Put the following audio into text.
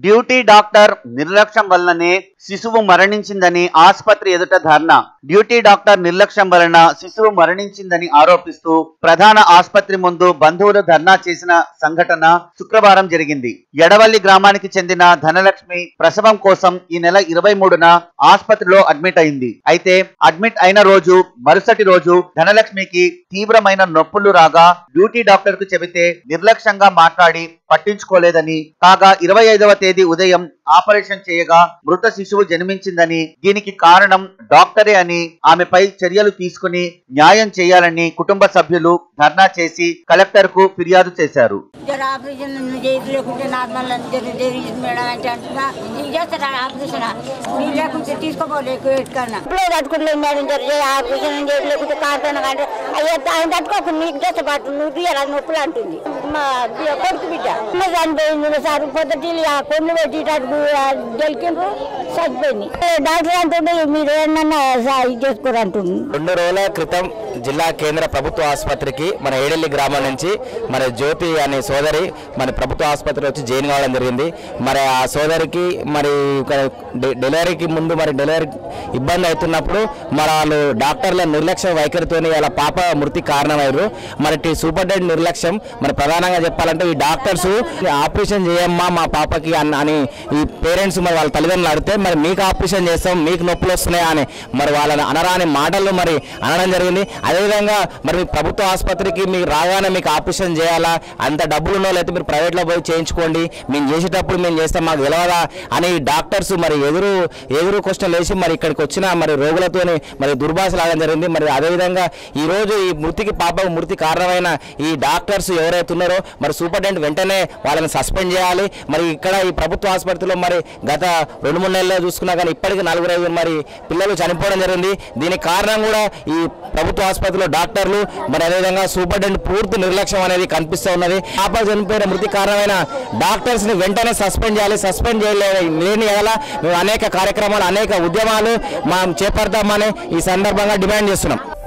duty doctor నిర్లక్ష్యం వల్లనే శిశువు మరణించిందని ఆసుపత్రి ఎదుట ధర్నా డ్యూటీ డాక్టర్ నిర్లక్ష్యం వలన శిశువు మరణించిందని ఆరోపిస్తూ ప్రధాన ఆసుపత్రి ముందు బంధువులు ధర్నా చేసిన సంఘటన శుక్రవారం జరిగింది ఎడవల్లి గ్రామానికి చెందిన ధనలక్ష్మి ప్రసవం కోసం ఈ నెల ఇరవై మూడున ఆసుపత్రిలో అడ్మిట్ అయింది అయితే అడ్మిట్ అయిన రోజు మరుసటి రోజు ధనలక్ష్మికి తీవ్రమైన నొప్పులు రాగా డ్యూటీ డాక్టర్ కు చెబితే నిర్లక్ష్యంగా మాట్లాడి పట్టించుకోలేదని కాగా ఇరవై ఐదవ తేదీ ఉదయం ఆపరేషన్ చేయగా మృత శిశువు జన్మించిందని దీనికి కారణం డాక్టరే అని ఆమెపై చర్యలు తీసుకుని న్యాయం చేయాలని కుటుంబ సభ్యులు ధర్నా చేసి కలెక్టర్ కు ఫిర్యాదు చేశారు జర ఆపరేషన్ చేసి లేకుంటే నార్మల్ జర జరిగింది మేడం అంటే అంటున్నా ఇది చేస్తారా ఆపరేషన్ మీరు లేకుంటే తీసుకోపోలే ఎక్కడన్నా ఇప్పుడు తట్టుకోలేదు మేడం జర చేయి ఆపరేషన్ చేసి లేకుంటే కారుతాను అంటే అయ్యో ఆయన తట్టుకోకు నీకు చేస్తే పాటు నువ్వు తీయాలి అది నొప్పులు అంటుంది మా బి- కొడుకు బిడ్డ అమ్మ చనిపోయింది సార్ పొద్దుటి ఆ కొన్ను పెట్టి గెలికిండ్రు చచ్చిపోయింది డాక్టర్ అంటుండే మీరు ఏమన్నా ఇది చేసుకోరు అంటుంది రెండు రోజుల క్రితం జిల్లా కేంద్ర ప్రభుత్వ ఆసుపత్రికి మన ఏడెల్లి గ్రామం నుంచి మన జ్యోతి అనే సోదరి మన ప్రభుత్వ ఆసుపత్రి వచ్చి జాయిన్ కావడం జరిగింది మరి ఆ సోదరికి మరి ఒక డె- డెలివరీకి ముందు మరి డెలివరీ ఇబ్బంది అవుతున్నప్పుడు మరి వాళ్ళు డాక్టర్ల నిర్లక్ష్య వైఖరితోని వాళ్ళ పాప మృతి కారణమయ్యారు మరి టీ సూపరింటెండెంట్ నిర్లక్ష్యం మరి ప్రధానంగా చెప్పాలంటే ఈ డాక్టర్స్ ఆపరేషన్ చేయమ్మా మా పాపకి అన్న అని ఈ పేరెంట్స్ మరి వాళ్ళ తల్లిదండ్రులు అడిగితే మరి మీకు ఆపరేషన్ చేస్తాం మీకు నొప్పులు వస్తున్నాయా అని మరి వాళ్ళని అనరాని మాటలు మరి అనడం జరిగింది అదేవిధంగా మరి మీ ప్రభుత్వ ఆసుపత్రికి మీకు రాగానే మీకు ఆపరేషన్ చేయాలా అంత డబ్బులు ఉన్న అయితే మీరు ప్రైవేట్లో పోయి చేయించుకోండి మేము చేసేటప్పుడు మేము చేస్తాం మాకు తెలియదా అని డాక్టర్స్ మరి ఎదురు ఎదురు క్వశ్చన్ వేసి మరి ఇక్కడికి వచ్చిన మరి రోగులతోని మరి దుర్భాషలాడడం జరిగింది మరి అదేవిధంగా ఈ రోజు ఈ మృతికి పాపకు మృతి కారణమైన ఈ డాక్టర్స్ ఎవరైతే ఉన్నారో మరి సూపరింటెండెంట్ వెంటనే వాళ్ళని సస్పెండ్ చేయాలి మరి ఇక్కడ ఈ ప్రభుత్వ ఆసుపత్రిలో మరి గత రెండు మూడు నెలల్లో చూసుకున్నా కానీ ఇప్పటికీ నలుగురు ఐదుగురు మరి పిల్లలు చనిపోవడం జరిగింది దీనికి కారణం కూడా ఈ ప్రభుత్వ ఆసుపత్రిలో డాక్టర్లు మరి అదేవిధంగా సూపరింటెండెంట్ పూర్తి నిర్లక్ష్యం అనేది కనిపిస్తూ ఉన్నది పాప చనిపోయిన మృతి కారణమైన డాక్టర్స్ ని వెంటనే సస్పెండ్ చేయాలి సస్పెండ్ చేయలేదు లేని ఎడల మేము అనేక కార్యక్రమాలు అనేక ఉద్యమాలు మనం చేపడతామని ఈ సందర్భంగా డిమాండ్ చేస్తున్నాం